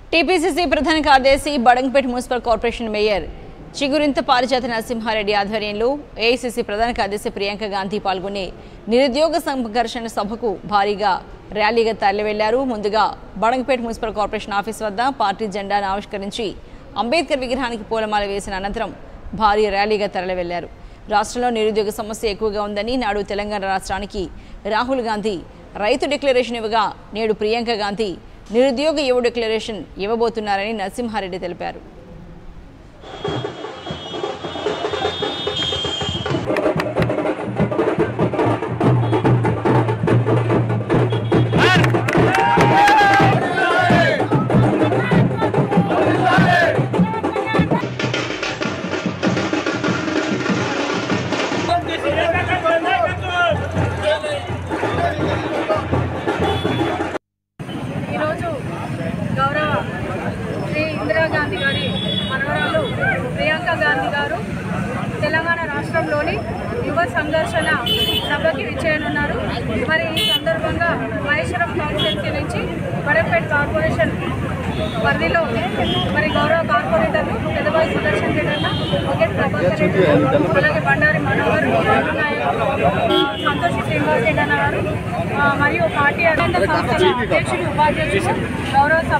TPCC ప్రధాన కార్యదర్శి Badangpet municipal corporation mayor Chigurintha Parijatha Narasimha Reddy ఆధ్వర్యంలో ఏఐసీసీ ప్రధాన కార్యదర్శి ప్రియాంక గాంధీ పాల్గొనే నిరుద్యోగ సంఘర్షణ సభకు భారీగా ర్యాలీగా తరలివెళ్లారు ముందుగా బడంగపేట మున్సిపల్ కార్పొరేషన్ ఆఫీస్ వద్ద పార్టీ జెండాను ఆవిష్కరించి అంబేద్కర్ విగ్రహానికి పూలమాల వేసిన అనంతరం భారీ ర్యాలీగా తరలివెళ్లారు రాష్ట్రంలో నిరుద్యోగ సమస్య ఎక్కువగా ఉందని నాడు తెలంగాణ రాష్ట్రానికి రాహుల్ గాంధీ రైతు డిక్లరేషన్ ఇవ్వగా నేడు ప్రియాంక గాంధీ నిరుద్యోగ యువ డిక్లరేషన్ ఇవ్వబోతున్నారని నరసింహారెడ్డి తెలిపారు ఈరోజు గౌరవ శ్రీ ఇందిరాగాంధీ గారి మనవరాలు ప్రియాంక గాంధీ గారు తెలంగాణ రాష్ట్రంలోని యువ సంఘర్షణ సభకి విచ్చేయనున్నారు మరి ఈ సందర్భంగా మహేశ్వరం కాన్స్టిట్యున్సీ నుంచి వడపేట కార్పొరేషన్ పరిధిలో మరి గౌరవ కార్పొరేటర్లు పెదవాయి సుదర్శన్ రెడ్డి అన్న ఒకేట్ ప్రభాకర్ రెడ్డి అలాగే బండారి మనోహర్ రాజు నాయక్ సంతోషి శ్రీనివాస్ రెడ్డి అన్న గారు ఆ, మరియు పార్టీ అనంత సంస్థల అధ్యక్షులు ఉపాధ్యక్షులు గౌరవ సభ